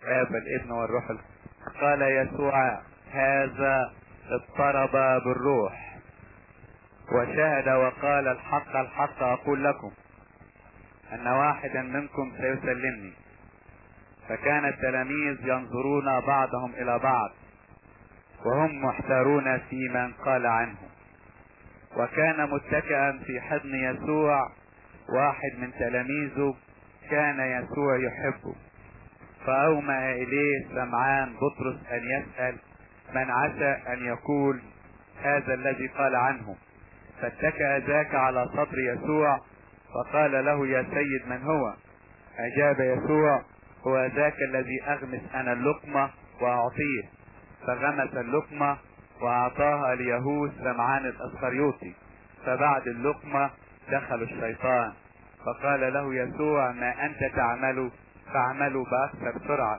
اب الابن والروح القدس قال يسوع هذا اضطرب بالروح وشهد وقال الحق الحق اقول لكم ان واحدا منكم سيسلمني فكان التلاميذ ينظرون بعضهم الى بعض وهم محتارون في من قال عنه وكان متكئا في حضن يسوع واحد من تلاميذه كان يسوع يحبه فأومأ إليه سمعان بطرس أن يسأل من عسى أن يقول هذا الذي قال عنه فاتكأ ذاك على صدر يسوع وقال له يا سيد من هو أجاب يسوع هو ذاك الذي أغمس أنا اللقمة وأعطيه فغمس اللقمة وأعطاها ليهوذ سمعان الأسخريوطي فبعد اللقمة دخل الشيطان فقال له يسوع ما أنت تعمل فاعملوا بأكثر سرعة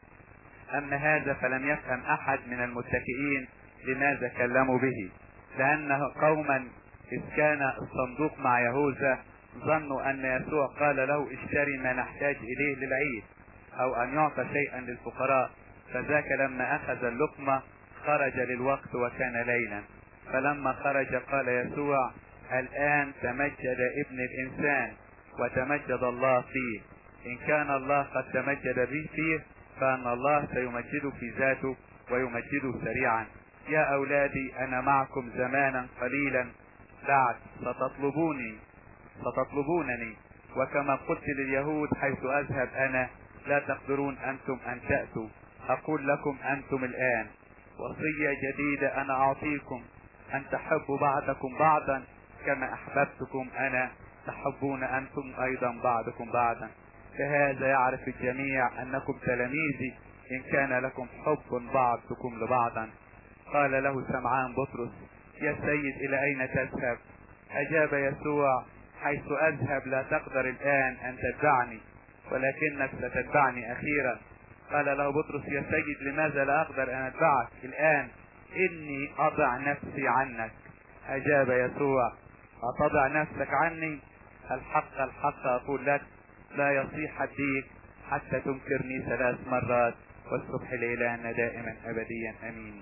أما هذا فلم يفهم أحد من المتكئين لماذا كلموا به لأنه قوما إذ كان الصندوق مع يهوذا ظنوا أن يسوع قال له اشتري ما نحتاج إليه للعيد أو أن يعطى شيئا للفقراء فذاك لما أخذ اللقمة خرج للوقت وكان ليلا فلما خرج قال يسوع الآن تمجد ابن الإنسان وتمجد الله فيه إن كان الله قد تمجد به فيه فأن الله سيمجده في ذاته ويمجده سريعا يا أولادي أنا معكم زمانا قليلا بعد ستطلبوني ستطلبونني وكما قلت لليهود حيث أذهب أنا لا تقدرون أنتم أن تأتوا أقول لكم أنتم الآن وصية جديدة أنا أعطيكم أن تحبوا بعضكم بعضا كما أحببتكم أنا تحبون أنتم أيضا بعضكم بعضا فهذا يعرف الجميع أنكم تلاميذي إن كان لكم حب بعضكم لبعضا قال له سمعان بطرس يا سيد إلى أين تذهب أجاب يسوع حيث أذهب لا تقدر الآن أن تتبعني ولكنك ستتبعني أخيرا قال له بطرس يا سيد لماذا لا أقدر أن أتبعك الآن إني أضع نفسي عنك أجاب يسوع أتضع نفسك عني الحق الحق أقول لك لا يصيح الديك حتى تنكرني ثلاث مرات والصبح لإلهنا دائما أبديا أمين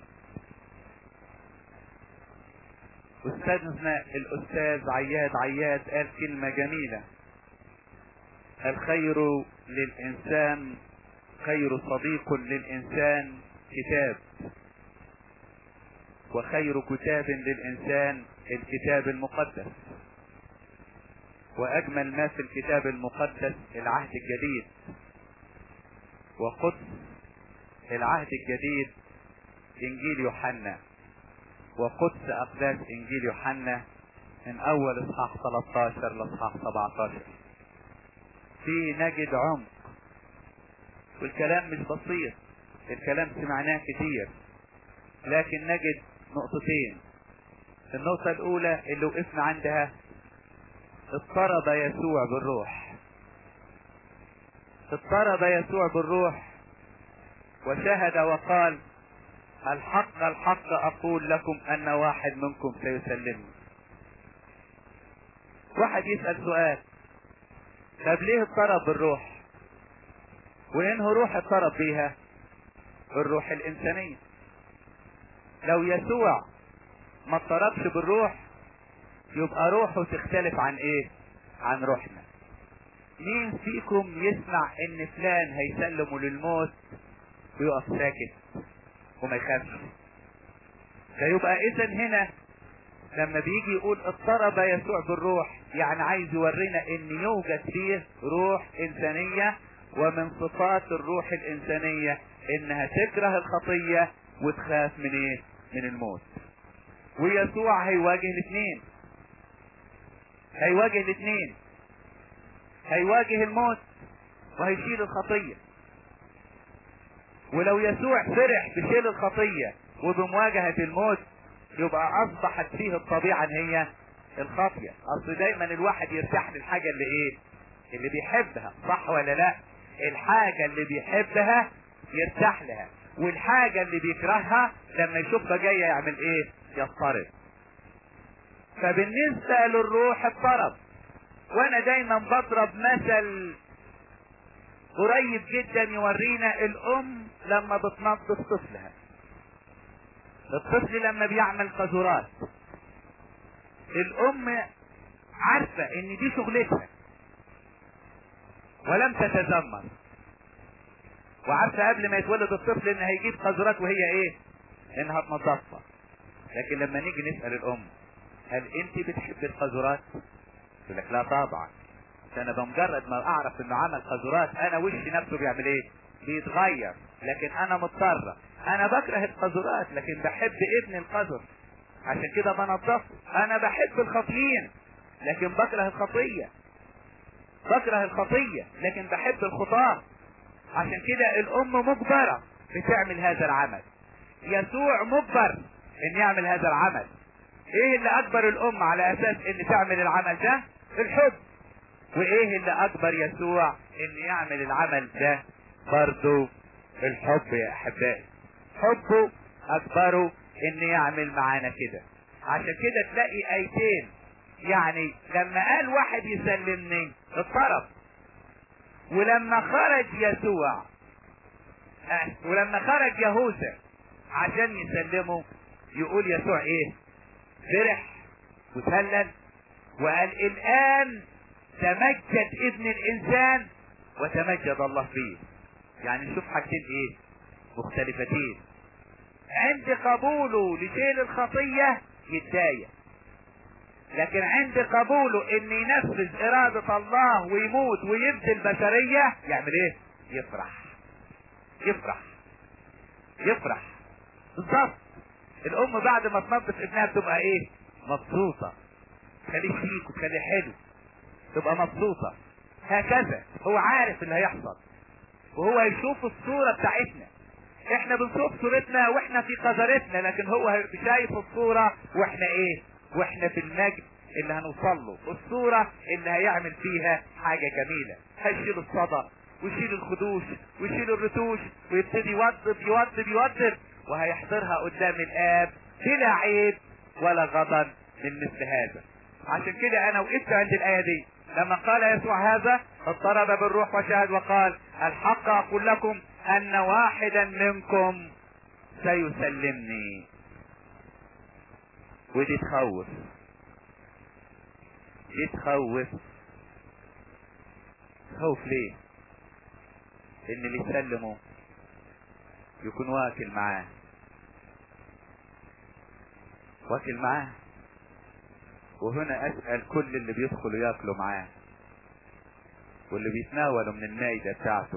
أستاذنا الأستاذ عياد عياد قال كلمة جميلة الخير للإنسان خير صديق للإنسان كتاب وخير كتاب للإنسان الكتاب المقدس وأجمل ما في الكتاب المقدس العهد الجديد وقدس العهد الجديد إنجيل يوحنا وقدس أقداس إنجيل يوحنا من أول إصحاح 13 لإصحاح 17 في نجد عمق والكلام مش بسيط الكلام سمعناه كتير لكن نجد نقطتين النقطة الأولى اللي وقفنا عندها اضطرب يسوع بالروح اضطرب يسوع بالروح وشهد وقال الحق الحق أقول لكم أن واحد منكم سيسلمني واحد يسأل سؤال طب ليه اضطرب بالروح وإنه روح اضطرب بيها الروح الإنسانية لو يسوع ما اضطربش بالروح يبقى روحه تختلف عن ايه عن روحنا مين فيكم يسمع ان فلان هيسلمه للموت ويقف ساكت وما يخافش فيبقى اذا هنا لما بيجي يقول اضطرب يسوع بالروح يعني عايز يورينا ان يوجد فيه روح انسانية ومن صفات الروح الانسانية انها تكره الخطية وتخاف من ايه من الموت ويسوع هيواجه الاثنين هيواجه الاثنين هيواجه الموت وهيشيل الخطية ولو يسوع فرح بشيل الخطية وبمواجهة الموت يبقى اصبحت فيه الطبيعة ان هي الخطية اصل دايما الواحد يرتاح للحاجة اللي ايه اللي بيحبها صح ولا لا الحاجة اللي بيحبها يرتاح لها والحاجة اللي بيكرهها لما يشوفها جاية يعمل ايه يضطرب فبالنسبة للروح اضطرب وانا دايما بضرب مثل قريب جدا يورينا الام لما بتنظف طفلها الطفل لما بيعمل قذورات الام عارفة ان دي شغلتها ولم تتذمر وعارفة قبل ما يتولد الطفل ان هيجيب قذورات وهي ايه انها تنظفها لكن لما نيجي نسأل الام هل انت بتحب القذورات تقول لك لا طبعا انا بمجرد ما اعرف انه عمل قذورات انا وشي نفسه بيعمل ايه بيتغير لكن انا مضطرة انا بكره القذورات لكن بحب ابن القذر عشان كده بنضفه انا بحب الخطيين لكن بكره الخطية بكره الخطية لكن بحب الخطاة عشان كده الام مجبرة بتعمل هذا العمل يسوع مجبر ان يعمل هذا العمل ايه اللي اجبر الام على اساس ان تعمل العمل ده الحب وايه اللي اجبر يسوع ان يعمل العمل ده برضو الحب يا احبائي حبه اجبره ان يعمل معانا كده عشان كده تلاقي ايتين يعني لما قال واحد يسلمني اضطرب ولما خرج يسوع اه ولما خرج يهوذا عشان يسلمه يقول يسوع ايه فرح وسلم وقال الان تمجد ابن الانسان وتمجد الله فيه يعني نشوف حاجتين ايه مختلفتين عند قبوله لشيل الخطية يتضايق لكن عند قبوله ان ينفذ ارادة الله ويموت ويبدي البشرية يعمل ايه يفرح يفرح يفرح بالظبط الام بعد ما تنظف ابنها بتبقى ايه مبسوطة تخليه شيك وتخليه حلو تبقى مبسوطة هكذا هو عارف اللي هيحصل وهو يشوف الصورة بتاعتنا احنا بنشوف صورتنا واحنا في قذرتنا لكن هو شايف الصورة واحنا ايه واحنا في المجد اللي هنوصل له الصورة اللي هيعمل فيها حاجة جميلة هيشيل الصدى ويشيل الخدوش ويشيل الرتوش ويبتدي يوضب يوضب يوضب وهيحضرها قدام الاب بلا عيب ولا غضب من مثل هذا عشان كده انا وقفت عند الايه دي لما قال يسوع هذا اضطرب بالروح وشهد وقال الحق اقول لكم ان واحدا منكم سيسلمني ودي تخوف دي تخوف تخوف ليه ان اللي يسلمه يكون واكل معاه واكل معاه وهنا اسأل كل اللي بيدخلوا ياكلوا معاه واللي بيتناولوا من المائدة بتاعته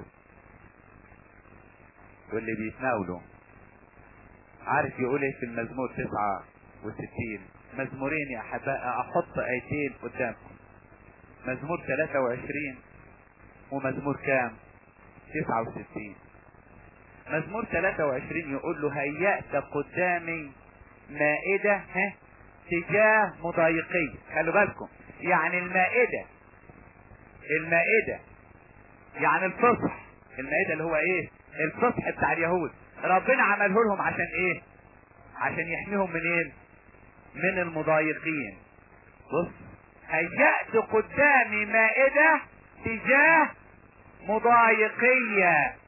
واللي بيتناولوا عارف يقول ايه في المزمور تسعة وستين مزمورين يا احباء احط ايتين قدامكم مزمور ثلاثة وعشرين ومزمور كام تسعة وستين مزمور ثلاثة وعشرين يقول له هيأت قدامي مائدة ها تجاه مضايقي خلوا بالكم يعني المائدة المائدة يعني الفصح المائدة اللي هو ايه الفصح بتاع اليهود ربنا عمله لهم عشان ايه عشان يحميهم من ايه من المضايقين بص هيأت قدامي مائدة تجاه مضايقية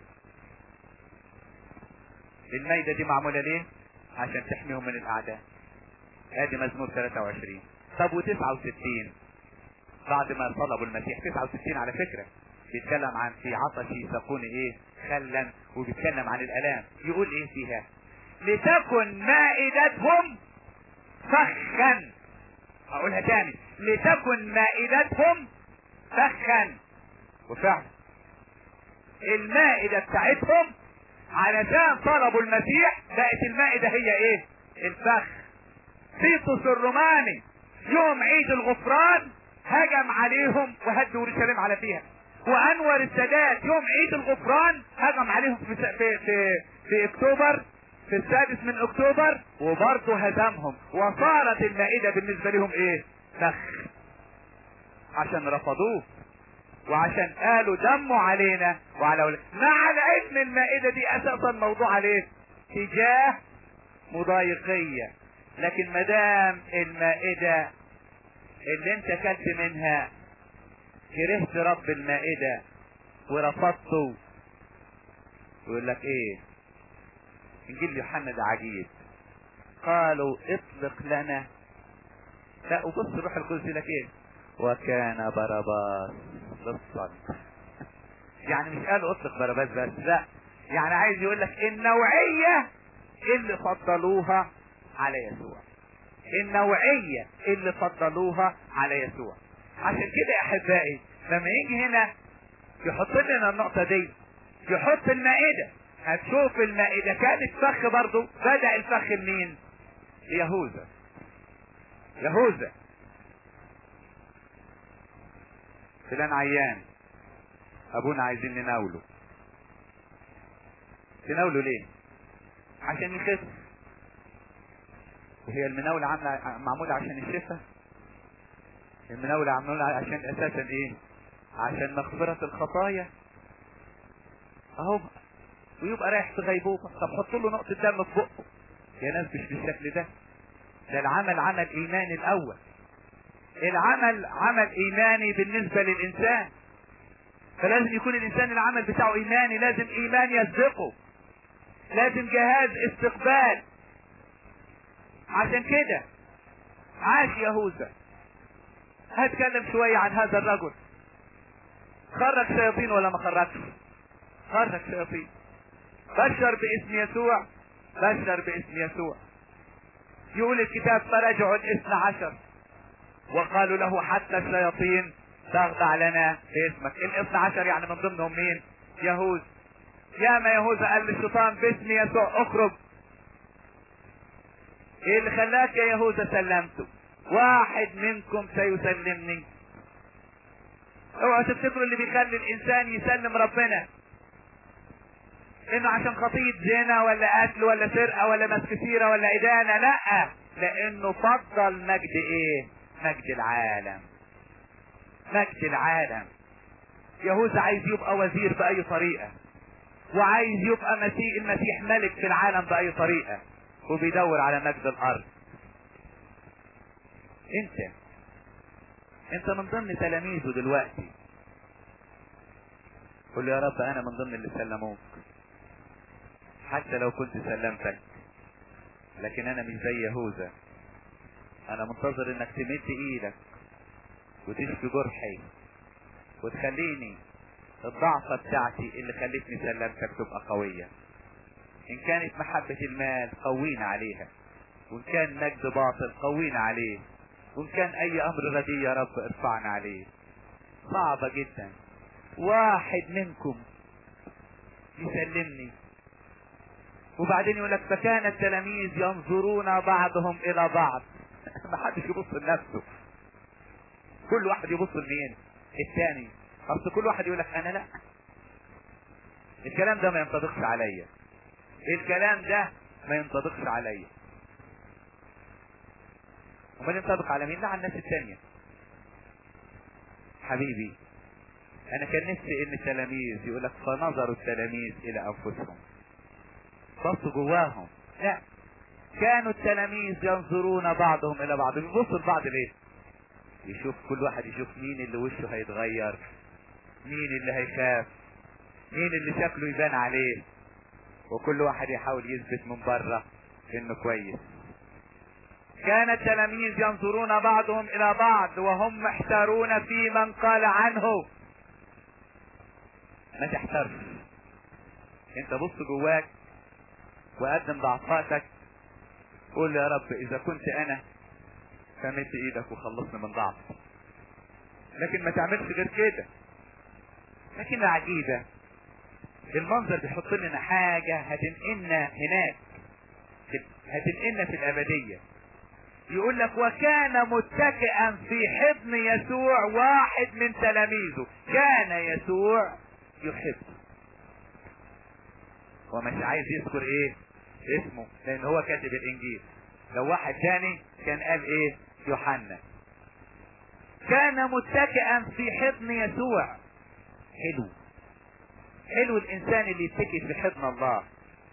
المائدة دي معمولة ليه عشان تحميهم من الاعداء ادي مزمور 23 طب و69 بعد ما طلبوا المسيح 69 على فكرة بيتكلم عن في عطشي يسقون ايه خلا وبيتكلم عن الالام يقول ايه فيها لتكن مائدتهم فخا اقولها تاني لتكن مائدتهم فخا وفعلا المائدة بتاعتهم علشان طلبوا المسيح بقت المائدة هي ايه الفخ تيتوس الروماني يوم عيد الغفران هجم عليهم وهد اورشليم على فيها وانور السادات يوم عيد الغفران هجم عليهم في في في, في اكتوبر في السادس من اكتوبر وبرضه هزمهم وصارت المائده بالنسبه لهم ايه فخ عشان رفضوه وعشان قالوا دموا علينا وعلى ولد مع العلم المائده دي اساسا موضوع عليه تجاه مضايقيه لكن مدام المائدة اللي انت كلت منها كرهت رب المائدة ورفضته يقول لك ايه انجيل يوحنا ده عجيب قالوا اطلق لنا لا وبص الروح القدس لك ايه وكان باراباس للصلب يعني مش قالوا اطلق باراباس بس لا يعني عايز يقول لك النوعية اللي فضلوها على يسوع النوعية اللي فضلوها على يسوع عشان كده يا احبائي لما يجي هنا يحط لنا النقطة دي يحط المائدة هتشوف المائدة كانت فخ برضو بدأ الفخ منين يهوذا يهوذا فلان عيان ابونا عايزين نناوله تناوله ليه عشان يخف وهي المناولة عاملة معمولة عشان الشفاء المناولة معمولة عشان اساسا ايه عشان مغفرة الخطايا اهو ويبقى رايح في غيبوبة طب حط له نقطة دم في بقه يا ناس مش بالشكل ده ده العمل عمل ايماني الاول العمل عمل ايماني بالنسبة للانسان فلازم يكون الانسان العمل بتاعه ايماني لازم ايمان يسبقه لازم جهاز استقبال عشان كده عاش يهوذا هتكلم شوية عن هذا الرجل خرج شياطين ولا ما خرجش خرج شياطين بشر باسم يسوع بشر باسم يسوع يقول الكتاب فرجعوا الاثنى عشر وقالوا له حتى الشياطين تخضع لنا باسمك الاثنى عشر يعني من ضمنهم مين يهوذا يا ما يهوذا قال للشيطان باسم يسوع اخرج ايه اللي خلاك يا يهوذا سلمته واحد منكم سيسلمني اوعوا تفتكروا اللي بيخلي الانسان يسلم ربنا انه عشان خطية زنا ولا قتل ولا سرقة ولا مسك سيرة ولا ادانة لا لانه فضل مجد ايه مجد العالم مجد العالم يهوذا عايز يبقى وزير باي طريقة وعايز يبقى مسيح المسيح ملك في العالم باي طريقة وبيدور على مجد الارض انت انت من ضمن تلاميذه دلوقتي قل يا رب انا من ضمن اللي سلموك حتى لو كنت سلمتك لكن انا مش زي يهوذا انا منتظر انك تمد ايدك وتشفي جرحي وتخليني الضعفة بتاعتي اللي خلتني سلمتك تبقى قوية ان كانت محبة المال قوينا عليها وان كان مجد باطل قوينا عليه وان كان اي امر ردي يا رب ارفعنا عليه صعبة جدا واحد منكم يسلمني وبعدين يقول لك فكان التلاميذ ينظرون بعضهم الى بعض ما حدش يبص لنفسه كل واحد يبص لمين الثاني اصل كل واحد يقول لك انا لا الكلام ده ما ينطبقش عليا الكلام ده ما ينطبقش عليا امال ينطبق على مين لا على الناس التانية حبيبي انا كان نفسي ان التلاميذ يقول لك فنظروا التلاميذ الى انفسهم بصوا جواهم لا كانوا التلاميذ ينظرون بعضهم الى بعض بيبصوا لبعض ليه يشوف كل واحد يشوف مين اللي وشه هيتغير مين اللي هيخاف مين اللي شكله يبان عليه وكل واحد يحاول يثبت من بره انه كويس كان التلاميذ ينظرون بعضهم الى بعض وهم محتارون في من قال عنه ما تحترش انت بص جواك وقدم ضعفاتك قول يا رب اذا كنت انا فمد ايدك وخلصني من ضعف لكن ما تعملش غير كده لكن العجيبة المنظر بيحط لنا حاجة هتنقلنا هناك هتنقلنا في الابدية يقول لك وكان متكئا في حضن يسوع واحد من تلاميذه كان يسوع يحبه ومش عايز يذكر ايه اسمه لان هو كاتب الانجيل لو واحد تاني كان قال ايه يوحنا كان متكئا في حضن يسوع حلو حلو الانسان اللي يتكئ في حضن الله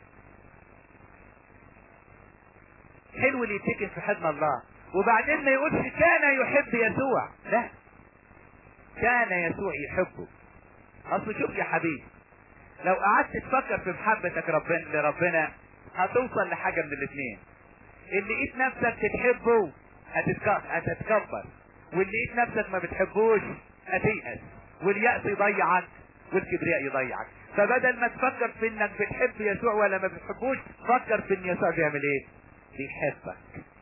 حلو اللي يتكئ في حضن الله وبعدين ما يقولش كان يحب يسوع لا كان يسوع يحبه اصل شوف يا حبيبي لو قعدت تفكر في محبتك ربنا لربنا هتوصل لحاجة من الاثنين اللي لقيت نفسك تحبه هتتك- هتتكبر واللي لقيت نفسك ما بتحبوش هتيأس واليأس يضيعك والكبرياء يضيعك فبدل ما تفكر في انك بتحب يسوع ولا ما بتحبوش فكر في ان يسوع بيعمل ايه بيحبك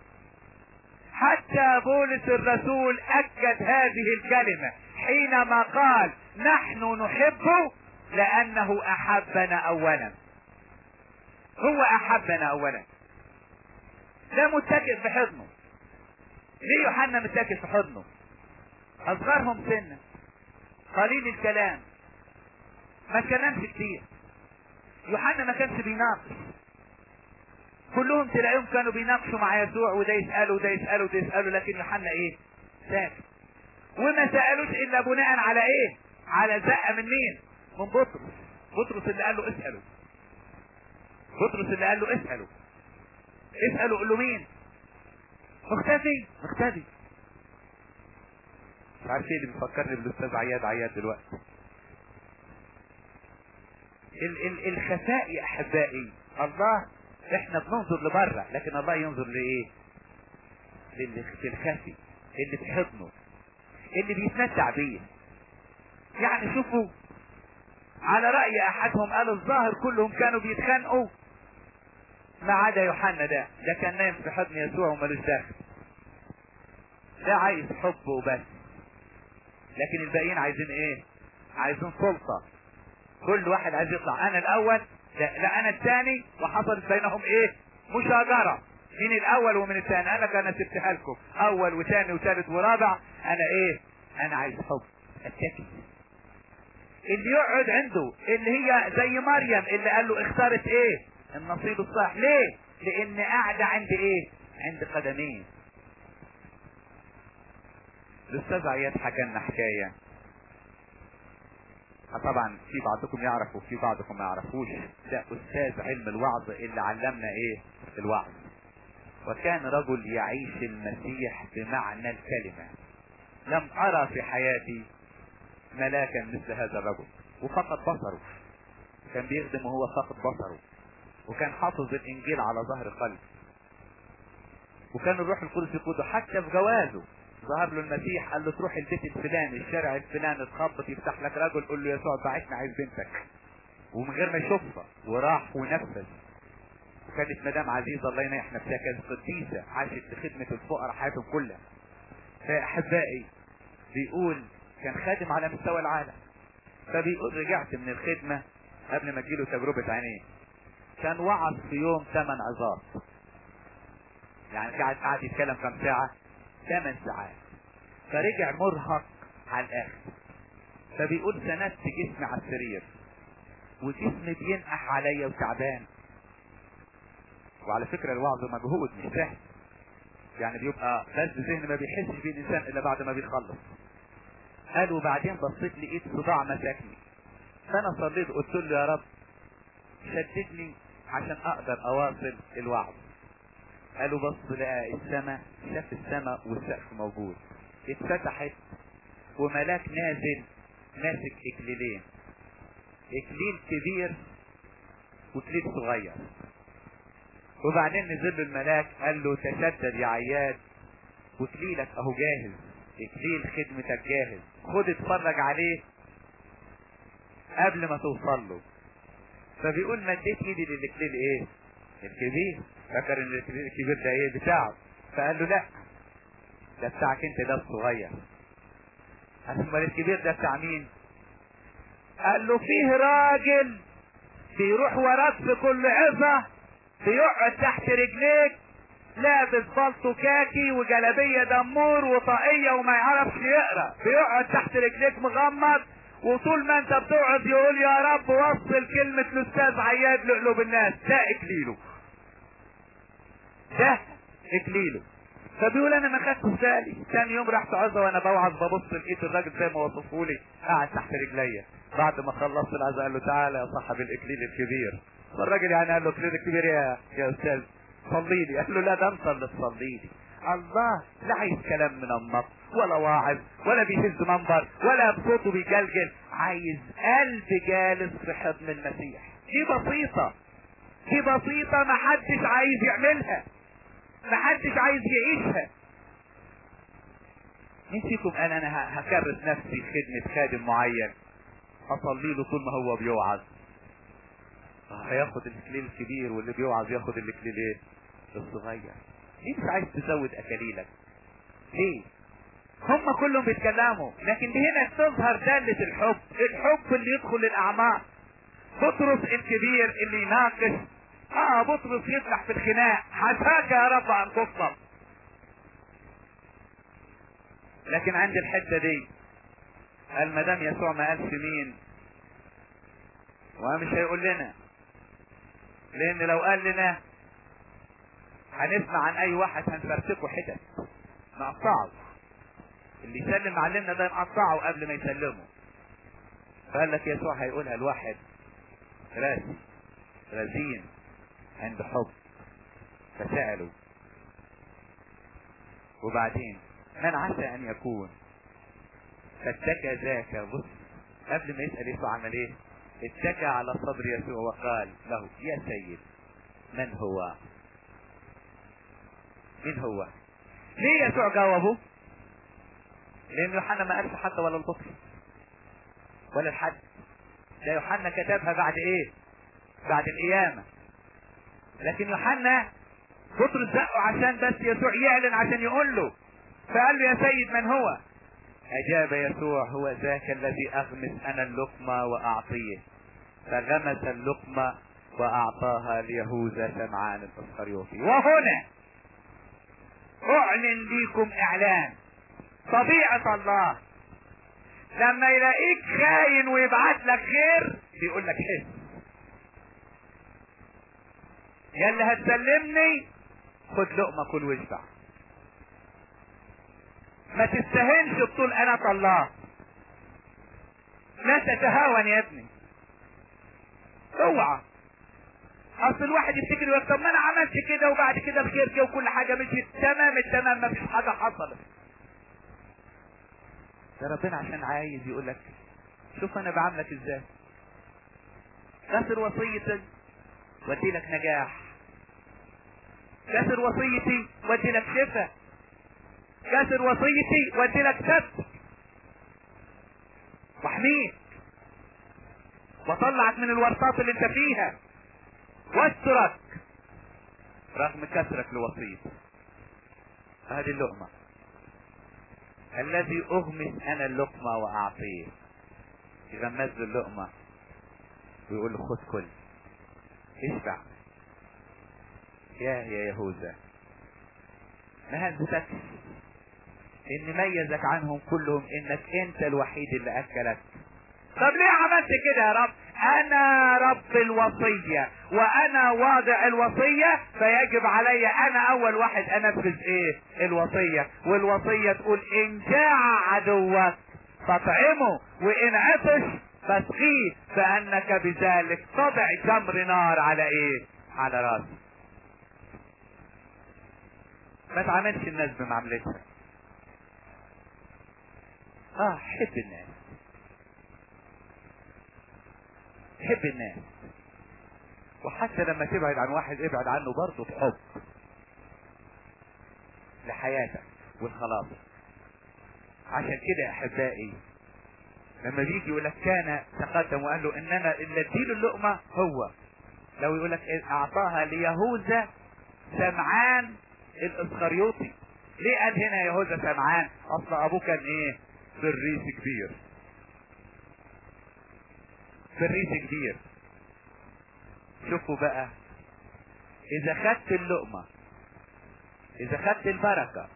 حتى بولس الرسول اكد هذه الكلمة حينما قال نحن نحبه لانه احبنا اولا هو احبنا اولا ده متكئ في حضنه ليه يوحنا متكئ في حضنه اصغرهم سنا قليل الكلام ما كلامش كتير يوحنا ما كانش بيناقش كلهم تلاقيهم كانوا بيناقشوا مع يسوع وده يسأله وده يسأله وده يسأله لكن يوحنا ايه ساكت وما سألوش الا بناء على ايه على زقة من مين من بطرس بطرس اللي قال له اسأله بطرس اللي قال له اسأله اسأله قول له مين مختفي مختفي مش عارف ايه اللي بيفكرني بالاستاذ عياد عياد دلوقتي ال ال الخفاء يا احبائي الله احنا بننظر لبره لكن الله ينظر لايه للي في الخفي اللي في حضنه اللي بيتمتع بيه يعني شوفوا على رأي احدهم قال الظاهر كلهم كانوا بيتخانقوا ما عدا يوحنا ده ده كان نايم في حضن يسوع ومالوش داخل ده عايز حب وبس لكن الباقيين عايزين ايه عايزين سلطة كل واحد عايز يطلع انا الاول لا, لا انا الثاني وحصلت بينهم ايه مشاجرة مين الاول ومن الثاني انا كان سبتها لكم اول وثاني وثالث ورابع انا ايه انا عايز حب اتكي اللي يقعد عنده اللي هي زي مريم اللي قال له اختارت ايه النصيب الصح ليه لان قاعدة عند ايه عند قدمين الاستاذ عياد حكى لنا حكايه طبعا في بعضكم يعرف وفي بعضكم ما يعرفوش ده استاذ علم الوعظ اللي علمنا ايه الوعظ وكان رجل يعيش المسيح بمعنى الكلمة لم ارى في حياتي ملاكا مثل هذا الرجل وفقد بصره كان بيخدم وهو فقد بصره وكان حافظ الانجيل على ظهر قلب وكان الروح القدس يقوده حتى في جوازه ظهر له المسيح قال له تروح البيت الفلاني الشارع الفلاني تخبط يفتح لك رجل قول له يسوع بعتنا عايز بنتك ومن غير ما يشوفها وراح ونفذ وكانت مدام عزيزة الله ينيح نفسها كانت قديسة عاشت لخدمة الفقراء حياتهم كلها فأحبائي بيقول كان خادم على مستوى العالم فبيقول رجعت من الخدمة قبل ما تجيله تجربة عينيه كان وعظ في يوم ثمان عظات يعني قاعد قاعد يتكلم كم ساعة ثمان ساعات فرجع مرهق على الاخر فبيقول سندت جسمي على السرير وجسمي بينقح عليا وتعبان وعلى فكرة الوعظ مجهود مش سهل يعني بيبقى بس ذهن ما بيحسش بيه الانسان الا بعد ما بيخلص قال وبعدين بصيت لقيت صداع مساكني فانا صليت قلت له يا رب شددني عشان اقدر اواصل الوعظ قالوا بص لقى السماء شاف السماء والسقف موجود اتفتحت وملاك نازل ماسك اكليلين اكليل كبير واكليل صغير وبعدين نزل له الملاك قال له تشدد يا عياد واكليلك اهو جاهز اكليل خدمتك جاهز خد اتفرج عليه قبل ما توصل له فبيقول مديت ايدي للاكليل ايه الكبير فكر ان الاكليل الكبير ده ايه بتاعه فقال له لا ده بتاعك انت ده الصغير امال الكبير ده بتاع مين قال له فيه راجل بيروح وراك في كل عظة بيقعد تحت رجليك لابس بلطو كاكي وجلابية دمور وطاقية وما يعرفش يقرا بيقعد تحت رجليك مغمض وطول ما انت بتقعد يقول يا رب وصل كلمة الاستاذ عياد لقلوب الناس ده اكليله ده اكليله فبيقول انا ما خدتش بالي ثاني يوم رحت عظة وانا بوعظ ببص لقيت الراجل زي ما وصفه لي قاعد تحت رجليا بعد ما خلصت العظة قال له تعالى يا صاحب الاكليل الكبير فالراجل يعني قال له الاكليل الكبير يا يا استاذ صلي لي قال له لا ده انت اللي تصلي لي الله لا عايز كلام من النص ولا واعظ ولا بيهز منبر ولا بصوته بيجلجل عايز قلب جالس في حضن المسيح دي بسيطة دي بسيطة محدش عايز يعملها محدش عايز يعيشها مين فيكم قال انا ه- هكرس نفسي في خدمة خادم معين اصلي له طول ما هو بيوعظ آه، هياخد الاكليل الكبير واللي بيوعظ ياخد الاكليل ايه الصغير ليه مش عايز تزود اكاليلك ليه هم كلهم بيتكلموا لكن دي هنا تظهر دالة الحب الحب اللي يدخل الاعماق بطرس الكبير اللي يناقش اه بطرس يفتح في الخناق حساك يا رب ان تصلب لكن عند الحته دي قال ما دام يسوع ما قالش مين ومش هيقول لنا لان لو قال لنا هنسمع عن اي واحد هنفرتكه حتت نقطعه اللي يسلم معلمنا ده نقطعه قبل ما يسلمه فقال لك يسوع هيقولها الواحد راسي رزين عند حب فسألوا وبعدين من عسى ان يكون فاتكى ذاك بص قبل ما يسأل يسوع عمل ايه اتكى على صدر يسوع وقال له يا سيد من هو مين هو ليه يسوع جاوبه لان يوحنا ما قالش حتى ولا البطل ولا الحد ده يوحنا كتبها بعد ايه بعد القيامة لكن يوحنا بطرس زقه عشان بس يسوع يعلن عشان يقول له فقال له يا سيد من هو اجاب يسوع هو ذاك الذي اغمس انا اللقمة واعطيه فغمس اللقمة واعطاها ليهوذا سمعان الاسخريوطي وهنا اعلن ليكم اعلان طبيعة الله لما يلاقيك خاين ويبعت لك خير بيقول لك حس يا اللي هتسلمني خد لقمة كل واشبع ما تستهنش بطول انا الله لا تتهاون يا ابني اوعى اصل الواحد يفتكر يقول طب ما انا عملت كده وبعد كده الخير جه وكل حاجه مشيت تمام التمام ما فيش حاجه حصلت ده ربنا عشان عايز يقول لك شوف انا بعاملك ازاي كسر وصيتي وادي لك نجاح كسر وصيتي وادي لك شفاء كسر وصيتي وادي لك سبت واحميك واطلعك من الورطات اللي انت فيها واسترك رغم كسرك لوصيتي هذه اللقمة الذي اغمس انا اللقمة واعطيه يغمز له اللقمة ويقول له خد كل اشبع يا يا يهوذا ما هزتك ان ميزك عنهم كلهم انك انت الوحيد اللي اكلك طب ليه عملت كده يا رب انا رب الوصية وانا واضع الوصية فيجب علي انا اول واحد انفذ ايه الوصية والوصية تقول ان جاع عدوك فاطعمه وان عطش فاسقيه فانك بذلك تضع جمر نار على ايه على راسي ما تعاملش الناس بمعاملتها اه حب الناس حب الناس وحتى لما تبعد عن واحد ابعد عنه برضه بحب لحياتك والخلاص عشان كده يا احبائي لما بيجي يقول لك كان تقدم وقال له ان انا اللي اديله اللقمه هو لو يقول لك اعطاها ليهوذا سمعان الاسخريوطي ليه قال هنا يهوذا سمعان اصل ابوه كان ايه فريس كبير فريس كبير شوفوا بقى اذا خدت اللقمة اذا خدت البركة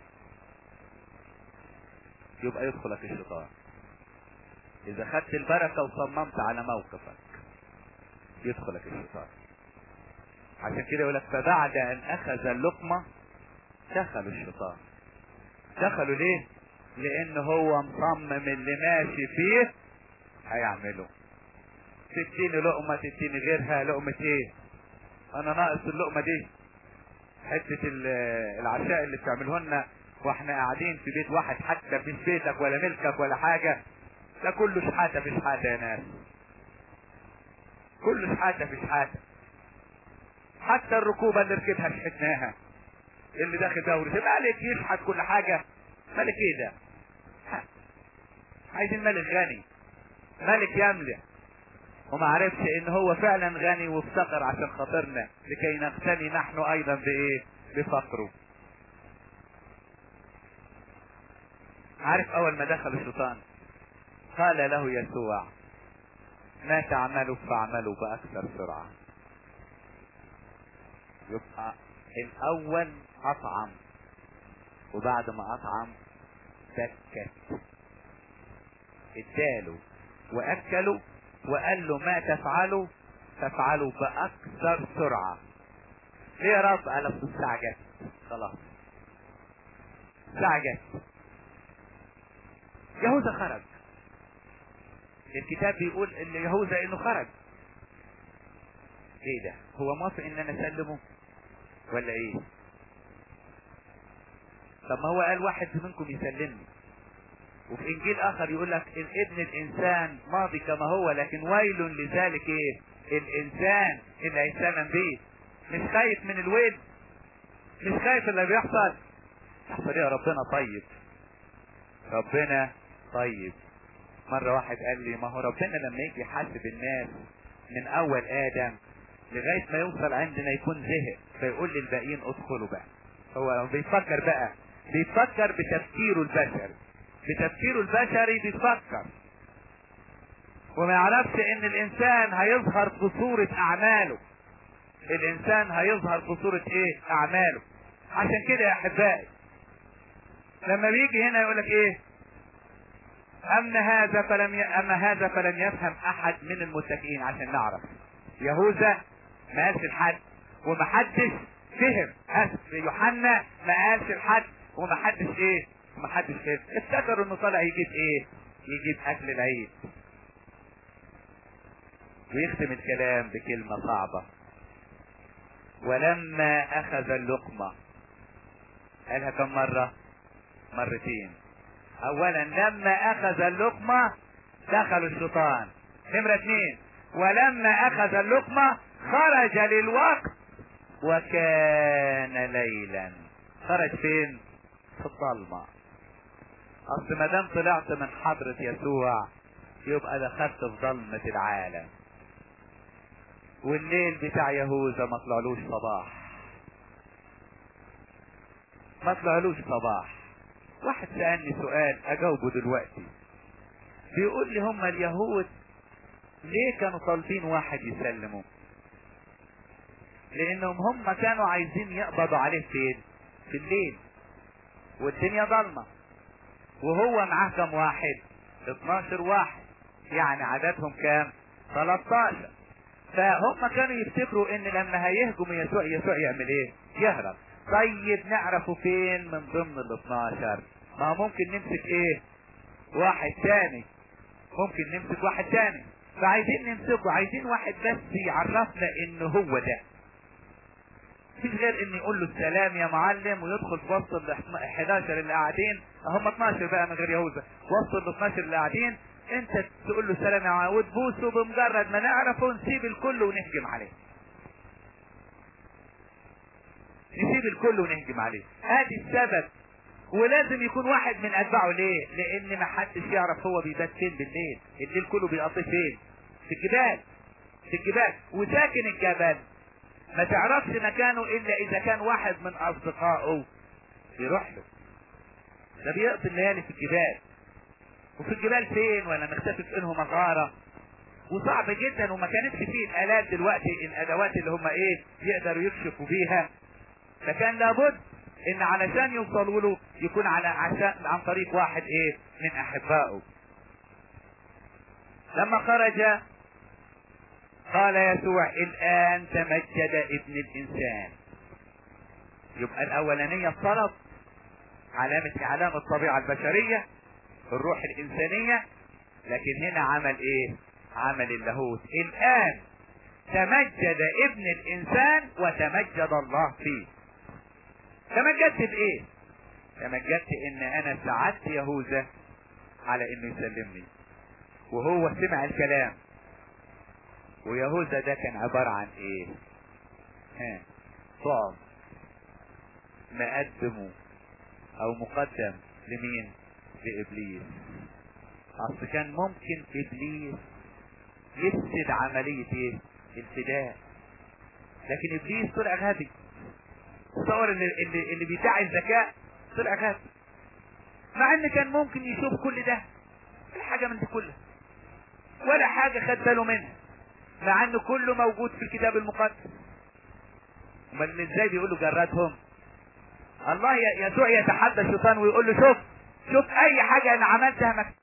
يبقى يدخلك الشيطان اذا خدت البركة وصممت على موقفك يدخلك الشيطان عشان كده يقول لك فبعد ان اخذ اللقمة دخلوا الشيطان دخلوا ليه لان هو مصمم اللي ماشي فيه هيعمله تديني لقمة تديني غيرها لقمة ايه انا ناقص اللقمة دي حتة العشاء اللي بتعمله لنا واحنا قاعدين في بيت واحد حتى مش بيتك ولا ملكك ولا حاجة ده كله شحاتة في شحاتة يا ناس كله شحاتة في شحاتة حتى الركوبة اللي ركبها شحتناها اللي داخل دوري مالك يشحت كل حاجة مالك ايه ده عايزين ملك غني ملك يملك وما عرفش ان هو فعلا غني وافتقر عشان خاطرنا لكي نغتني نحن ايضا بايه بفقره عارف اول ما دخل الشيطان قال له يسوع ما تعملوا فاعملوا باكثر سرعة يبقى الاول اطعم وبعد ما اطعم سكت اداله واكلوا وقال له ما تفعلوا تفعلوا باكثر سرعة ليه يا رب قال اصل الساعة جت خلاص الساعة جت يهوذا خرج الكتاب بيقول ان يهوذا انه خرج ايه ده هو موافق ان انا اسلمه ولا ايه طب ما هو قال واحد منكم يسلمني وفي انجيل اخر يقول لك ابن الانسان ماضي كما هو لكن ويل لذلك ايه الانسان اللي هيسلم بيه مش خايف من الويل مش خايف اللي بيحصل يحصل ايه ربنا طيب ربنا طيب مرة واحد قال لي ما هو ربنا لما يجي يحاسب الناس من اول ادم لغاية ما يوصل عندنا يكون زهق فيقول للباقيين ادخلوا بقى هو بيفكر بقى بيفكر بتفكيره البشري بتفكيره البشري بيفكر وما يعرفش ان الانسان هيظهر في صورة اعماله الانسان هيظهر في صورة ايه اعماله عشان كده يا احبائي لما بيجي هنا يقول لك ايه اما هذا فلم ي... اما هذا فلم يفهم احد من المتكئين عشان نعرف يهوذا ما قالش لحد ومحدش فهم اسف يوحنا ما قالش لحد ومحدش ايه ومحدش فهم افتكروا انه طالع يجيب ايه يجيب اكل العيد ويختم الكلام بكلمة صعبة ولما اخذ اللقمة قالها كم مرة مرتين اولا لما اخذ اللقمة دخل الشيطان نمرة اثنين ولما اخذ اللقمة خرج للوقت وكان ليلا خرج فين في الضلمة اصل ما دام طلعت من حضرة يسوع يبقى دخلت في ضلمة العالم والليل بتاع يهوذا ما طلعلوش صباح ما طلعلوش صباح واحد سألني سؤال اجاوبه دلوقتي بيقول لي هم اليهود ليه كانوا طالبين واحد يسلموا لانهم هم كانوا عايزين يقبضوا عليه فين في الليل والدنيا ضلمة وهو معاه كم واحد 12 واحد يعني عددهم كام 13 فهم كانوا يفتكروا ان لما هيهجم يسوع يسوع يعمل ايه يهرب طيب نعرفه فين من ضمن ال 12 ما ممكن نمسك ايه واحد تاني ممكن نمسك واحد تاني فعايزين نمسكه عايزين واحد بس يعرفنا ان هو ده مفيش غير ان يقول له السلام يا معلم ويدخل في وسط ال 11 اللي قاعدين هم 12 بقى من غير يهوذا وسط ال 12 اللي قاعدين انت تقول له سلام يا معلم وتبوسه بمجرد ما نعرفه ونسيب الكل ونهجم عليه نسيب الكل ونهجم عليه ادي السبب ولازم يكون واحد من اتباعه ليه لان ما حدش يعرف هو بيبات فين بالليل الليل كله بيقضي فين في الجبال في الجبال وساكن الجبل ما تعرفش مكانه الا اذا كان واحد من اصدقائه يروح له ده بيقضي الليالي في الجبال وفي الجبال فين ولا مختفي في انه مغارة وصعب جدا وما كانتش فيه الالات دلوقتي الادوات اللي هم ايه يقدروا يكشفوا بيها فكان لابد ان علشان يوصلوا له يكون على عشان عن طريق واحد ايه من احبائه لما خرج قال يسوع الان تمجد ابن الانسان يبقى الاولانية الطلب علامة علامة الطبيعة البشرية الروح الانسانية لكن هنا عمل ايه عمل اللاهوت الان تمجد ابن الانسان وتمجد الله فيه تمجدت بايه تمجدت ان انا ساعدت يهوذا على انه يسلمني وهو سمع الكلام ويهوذا ده كان عبارة عن ايه ها طعم مقدمه او مقدم لمين لابليس اصل كان ممكن ابليس يفسد عملية ايه الفداء لكن ابليس طلع غبي تصور اللي, اللي, اللي بيدعي الذكاء طلع غبي مع ان كان ممكن يشوف كل ده ولا حاجة من دي كلها ولا حاجة خد باله منها مع انه كله موجود في الكتاب المقدس امال ازاي بيقولوا جراتهم الله يسوع يتحدى الشيطان ويقول له شوف شوف اي حاجة انا عملتها مك...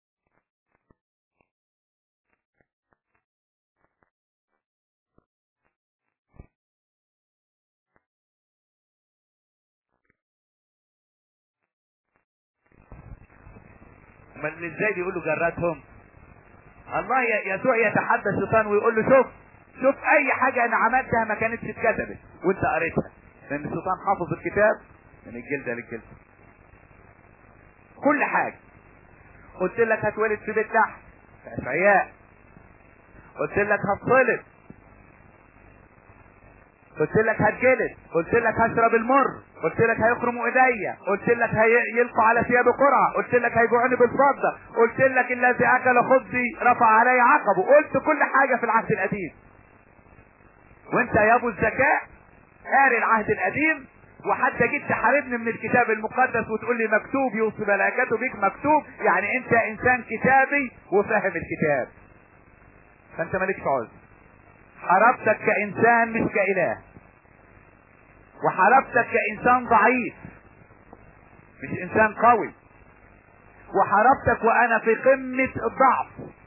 امال ازاي بيقولوا جراتهم الله يسوع يتحدى الشيطان ويقول له شوف شوف اي حاجة انا عملتها ما كانتش اتكتبت وانت قريتها لان الشيطان حافظ الكتاب من الجلدة للجلدة كل حاجة قلت لك هتولد في بيت لحم في اشعياء قلت لك هتصلب قلت لك هتجلد قلت لك هشرب المر قلت لك هيخرموا ايديا قلت لك هيلقوا على ثياب قرعة قلت لك هيجوعني بالفضة قلت لك الذي اكل خبزي رفع علي عقبه قلت كل حاجة في العهد القديم وانت يا ابو الذكاء قاري العهد القديم وحتى جيت تحاربني من الكتاب المقدس وتقول لي مكتوب يوصي ملائكته بيك مكتوب يعني انت انسان كتابي وفاهم الكتاب فانت مالكش عذر حاربتك كانسان مش كاله وحاربتك كانسان ضعيف مش انسان قوي وحاربتك وانا في قمة الضعف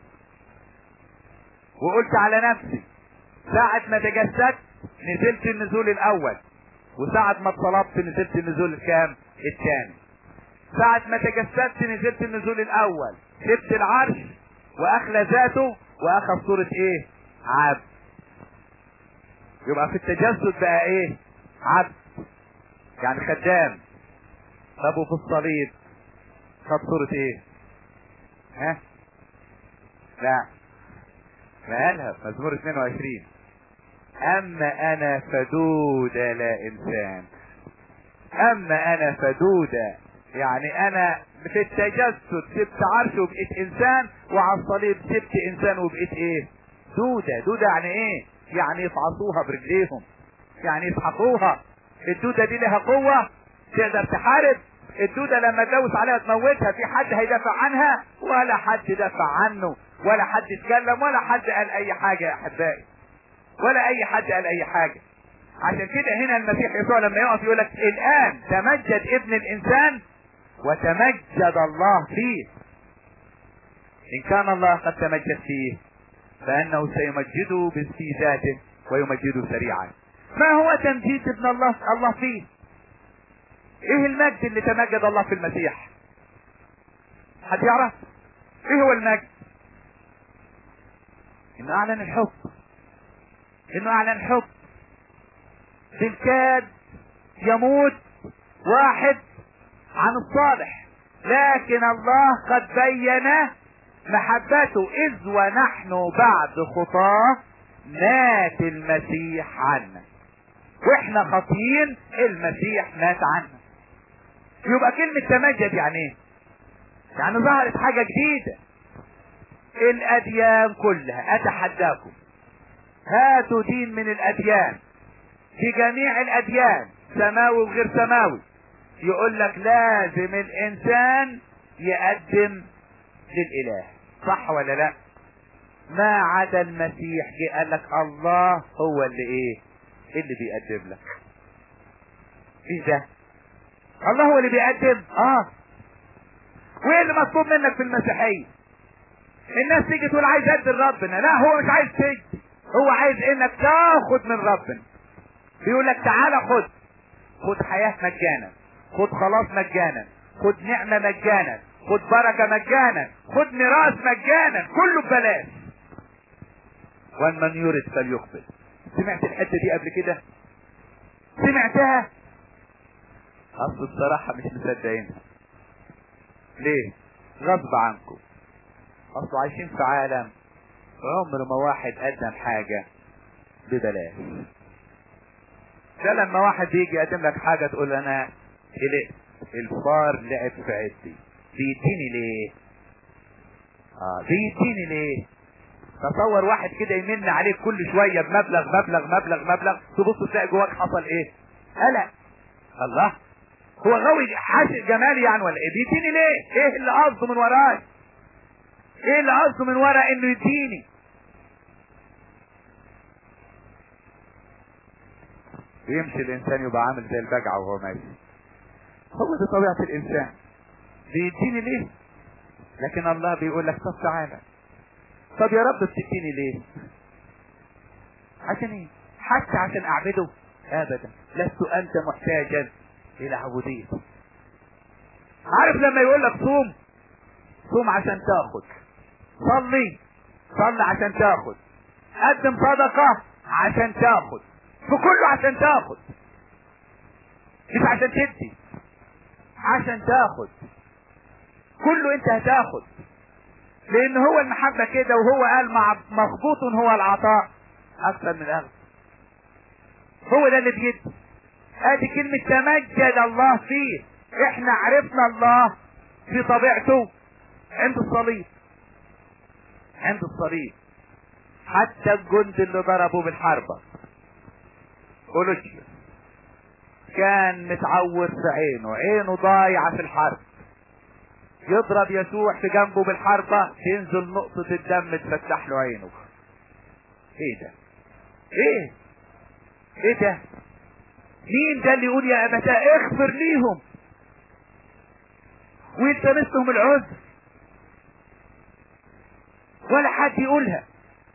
وقلت على نفسي ساعة ما تجسدت نزلت النزول الاول وساعة ما اتصلبت نزلت النزول الكام الثاني ساعة ما تجسدت نزلت النزول الاول سبت العرش واخلى ذاته واخذ صورة ايه عبد يبقى في التجسد بقى ايه عبد يعني خدام طب وفي الصليب خد صورة ايه ها لا ما قالها مزمور 22 اما انا فدودة لا انسان اما انا فدودة يعني انا في التجسد سبت عرش وبقيت انسان وعلى الصليب سبت انسان وبقيت ايه دودة دودة يعني ايه يعني يفعصوها برجليهم يعني يسحقوها الدودة دي لها قوة تقدر تحارب الدودة لما تدوس عليها تموتها في حد هيدافع عنها ولا حد دافع عنه ولا حد اتكلم ولا حد قال اي حاجة يا احبائي ولا اي حد قال اي حاجة عشان كده هنا المسيح يسوع لما يقف يقول لك الان تمجد ابن الانسان وتمجد الله فيه ان كان الله قد تمجد فيه فانه سيمجده في ذاته ويمجده سريعا ما هو تمجيد ابن الله الله فيه ايه المجد اللي تمجد الله في المسيح حد يعرف ايه هو المجد انه اعلن الحب انه اعلن الحب بالكاد يموت واحد عن الصالح لكن الله قد بين محبته اذ ونحن بعد خطاه مات المسيح عنا واحنا خاطيين المسيح مات عنا يبقى كلمة تمجد يعني ايه يعني ظهرت حاجة جديدة الاديان كلها اتحداكم هاتوا دين من الاديان في جميع الاديان سماوي وغير سماوي يقول لك لازم الانسان يقدم للاله صح ولا لا ما عدا المسيح جه قال لك الله هو اللي ايه اللي بيقدم لك ايه ده الله هو اللي بيقدم اه وايه اللي مطلوب منك في المسيحيه الناس تيجي تقول عايز ادي لربنا لا هو مش عايز تدي هو عايز انك تاخد من ربنا بيقول لك تعالى خد خد حياه مجانا خد خلاص مجانا خد نعمه مجانا خد بركه مجانا خد ميراث مجانا كله ببلاش وان من يرد فليقبل سمعت الحته دي قبل كده سمعتها اصل الصراحه مش مصدقينها ليه غصب عنكم اصل عايشين في عالم عمر ما واحد قدم حاجة ببلاش ده لما واحد يجي يقدم لك حاجة تقول انا قلقت الفار لعب في عدي بيديني ليه اه بيديني ليه تصور واحد كده يمن عليك كل شوية بمبلغ مبلغ مبلغ مبلغ تبص تلاقي جواك حصل ايه قلق الله هو غاوي حاشق جمالي يعني ولا ايه بيديني ليه ايه اللي قصده من وراي ايه اللي قصده من ورا انه يديني ويمشي الانسان يبقى عامل زي البجعة وهو ماشي هو دي طبيعة الانسان بيديني ليه لكن الله بيقول لك طب تعالى طب يا رب بتديني ليه عشان ايه حتى عشان اعبده ابدا لست انت محتاجا الى عبودية عارف لما يقول لك صوم صوم عشان تاخد صلي صلي عشان تاخد قدم صدقة عشان تاخد في كله عشان تاخد مش عشان تدي عشان تاخد كله انت هتاخد لان هو المحبة كده وهو قال مع مخبوط هو العطاء اكثر من الاخذ هو ده اللي بيدي ادي كلمة تمجد الله فيه احنا عرفنا الله في طبيعته عند الصليب عند الصليب حتى الجند اللي ضربوا بالحربة اولوشيوس كان متعور في عينه عينه ضايعة في الحرب يضرب يسوع في جنبه بالحربة تنزل نقطة الدم تفتح له عينه ايه ده ايه ايه ده مين ده اللي يقول يا ابتاه اغفر ليهم ويلتمس لهم العذر ولا حد يقولها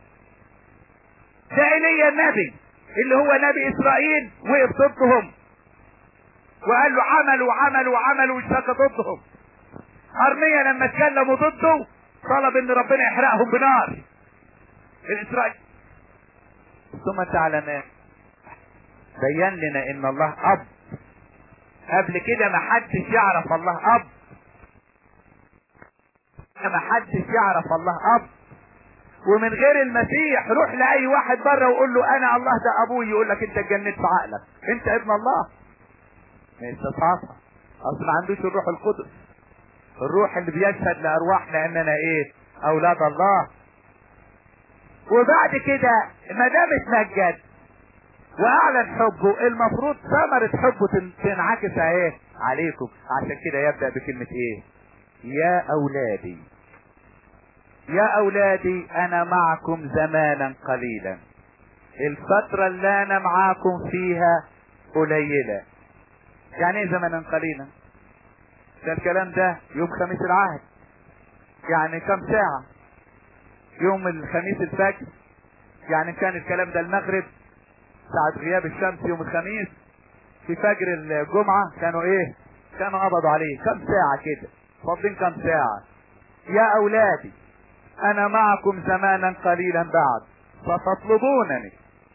ده ايليا النبي اللي هو نبي اسرائيل وقف ضدهم وقال له عملوا عملوا عملوا واشتكى ضدهم ارميا لما اتكلموا ضده طلب ان ربنا يحرقهم بنار الاسرائيل ثم تعلم بين لنا ان الله اب قبل كده ما حدش يعرف الله اب ما حدش يعرف الله اب ومن غير المسيح روح لاي واحد بره وقول له انا الله ده ابوي يقول لك انت اتجننت في عقلك انت ابن الله ما يستصعبها اصل ما عندوش الروح القدس الروح اللي بيشهد لارواحنا اننا ايه اولاد الله وبعد كده ما دام اتمجد واعلن حبه المفروض ثمرة حبه تنعكس ايه عليكم عشان كده يبدأ بكلمة ايه يا اولادي يا اولادي انا معكم زمانا قليلا الفترة اللي انا معاكم فيها قليلة يعني ايه زمانا قليلا ده الكلام ده يوم خميس العهد يعني كم ساعة يوم الخميس الفجر يعني كان الكلام ده المغرب ساعة غياب الشمس يوم الخميس في فجر الجمعة كانوا ايه كانوا قبضوا عليه كم ساعة كده فاضلين كم ساعة يا اولادي انا معكم زمانا قليلا بعد فتطلبونني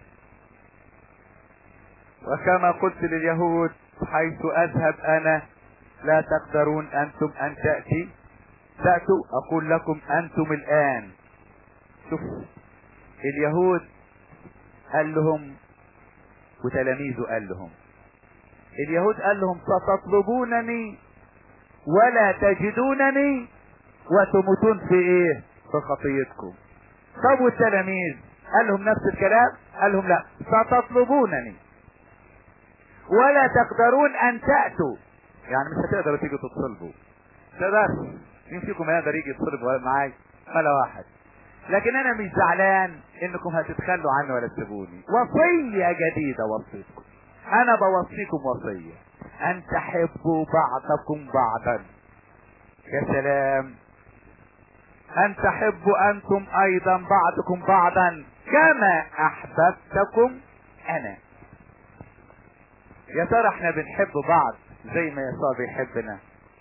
وكما قلت لليهود حيث اذهب انا لا تقدرون انتم ان تأتي تأتوا اقول لكم انتم الان شوف اليهود قال لهم وتلاميذه قال لهم اليهود قال لهم ستطلبونني ولا تجدونني وتموتون في ايه في خطيتكم طب والتلاميذ قال لهم نفس الكلام قال لهم لا ستطلبونني ولا تقدرون ان تأتوا يعني مش هتقدروا تيجوا تتصلبوا تقدر مين فيكم هيقدر يجي يتصلب معاي ولا واحد لكن انا مش زعلان انكم هتتخلوا عني ولا تسيبوني وصية جديدة وصيتكم انا بوصيكم وصية ان تحبوا بعضكم بعضا يا سلام ان تحبوا انتم ايضا بعضكم بعضا كما احببتكم انا يا ترى احنا بنحب بعض زي ما يسوع بيحبنا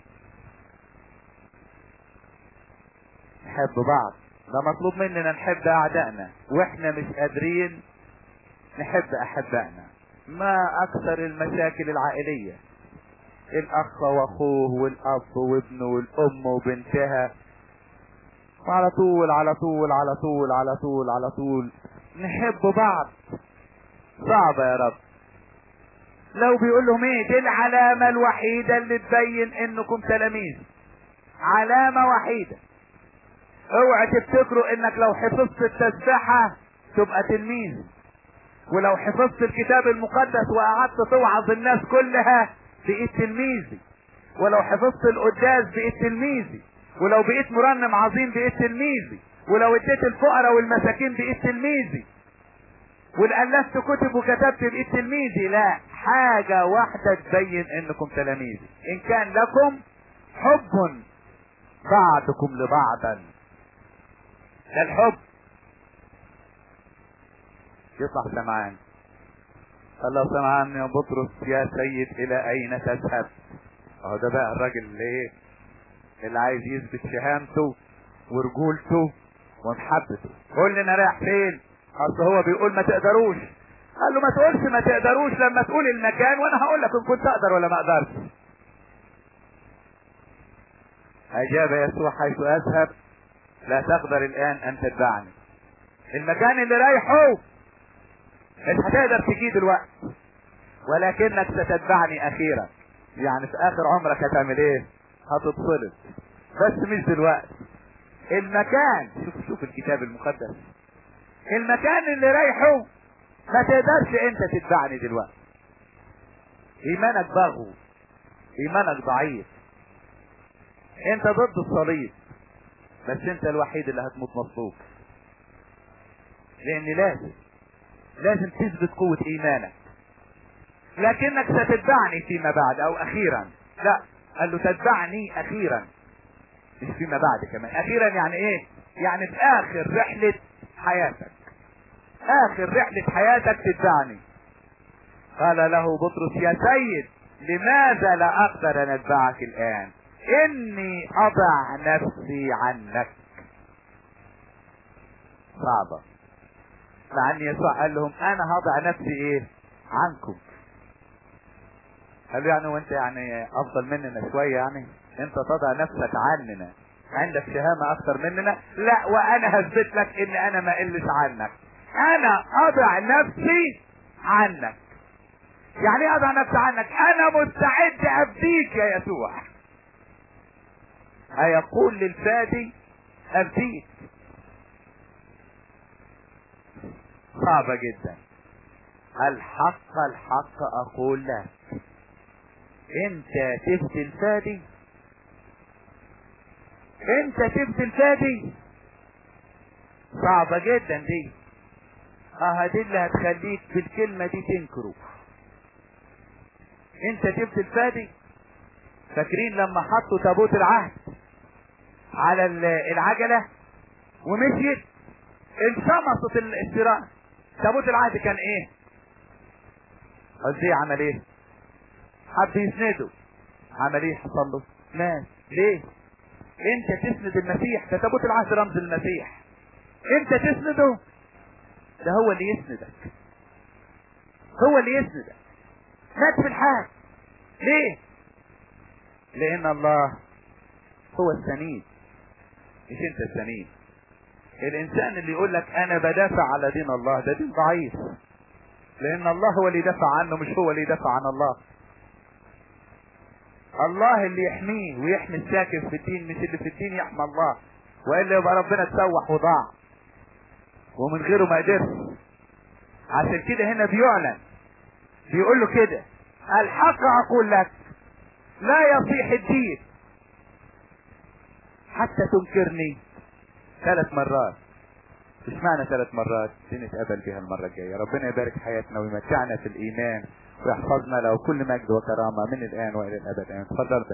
نحب بعض ده مطلوب مننا نحب اعدائنا واحنا مش قادرين نحب احبائنا ما اكثر المشاكل العائلية الاخ واخوه والاب وابنه والام وبنتها وعلى طول على طول على طول على طول على طول نحب بعض صعبة يا رب لو بيقول لهم ايه دي العلامة الوحيدة اللي تبين انكم تلاميذ علامة وحيدة اوعى تفتكروا انك لو حفظت التسبيحة تبقى تلميذ ولو حفظت الكتاب المقدس وقعدت توعظ الناس كلها بقيت تلميذي ولو حفظت القداس بقيت تلميذي ولو بقيت مرنم عظيم بقيت تلميذي ولو اديت الفقراء والمساكين بقيت تلميذي والألفت كتب وكتبت بقيت تلميذي لا حاجة واحدة تبين انكم تلاميذي ان كان لكم حب بعضكم لبعضا ده الحب يطلع سمعان قال له سمعان يا بطرس يا سيد الى اين تذهب اهو ده بقى الراجل اللي ايه اللي عايز يثبت شهامته ورجولته ومحبته قول لي انا رايح فين اصل هو بيقول ما تقدروش قال له ما تقولش ما تقدروش لما تقول المكان وانا هقول لك ان كنت اقدر ولا ما اقدرش اجاب يسوع حيث اذهب لا تقدر الان ان تتبعني المكان اللي رايحه مش هتقدر تجيه دلوقتي ولكنك ستتبعني اخيرا يعني في اخر عمرك هتعمل ايه هتتصلب بس مش دلوقتي المكان شوف شوف الكتاب المقدس المكان اللي رايحه ما تقدرش انت تتبعني دلوقتي ايمانك بغو ايمانك ضعيف انت ضد الصليب بس انت الوحيد اللي هتموت مصلوب لان لازم لازم تثبت قوة ايمانك لكنك ستتبعني فيما بعد او اخيرا لا قال له تتبعني اخيرا مش فيما بعد كمان اخيرا يعني ايه يعني في اخر رحلة حياتك اخر رحلة حياتك تتبعني قال له بطرس يا سيد لماذا لا اقدر ان اتبعك الان اني اضع نفسي عنك صعبة مع ان يسوع قال لهم انا هضع نفسي ايه عنكم قالوا يعني وانت يعني افضل مننا شوية يعني انت تضع نفسك عننا عندك شهامة اكتر مننا لا وانا هثبت لك ان انا ما قلش عنك انا اضع نفسي عنك يعني ايه اضع نفسي عنك انا مستعد ابديك يا يسوع هيقول للفادي ابديك صعبة جدا الحق الحق اقول لك انت تفدي الفادي انت تفدي الفادي صعبة جدا دي اه دي اللي هتخليك بالكلمة دي تنكره انت تفدي الفادي فاكرين لما حطوا تابوت العهد على العجلة ومشيت انشمصت السيران تابوت العهد كان ايه قصدي عمل ايه حب يسنده عمل ايه حصل له مات ليه انت تسند المسيح ده تابوت العهد رمز المسيح انت تسنده ده هو اللي يسندك هو اللي يسندك مات في الحال ليه لان الله هو السنيد مش انت السنيد الانسان اللي يقول لك انا بدافع على دين الله ده دين ضعيف لان الله هو اللي يدافع عنه مش هو اللي يدافع عن الله الله اللي يحميه ويحمي الساكن في الدين مش اللي في الدين يحمى الله والا يبقى ربنا تسوح وضاع ومن غيره ما قدرش عشان كده هنا بيعلن بيقول له كده الحق اقول لك لا يصيح الدين حتى تنكرني ثلاث مرات مش معنى ثلاث مرات دي نتقابل بها المرة الجاية ربنا يبارك حياتنا ويمتعنا في الإيمان ويحفظنا له كل مجد وكرامة من الآن وإلى الأبد آمين تفضل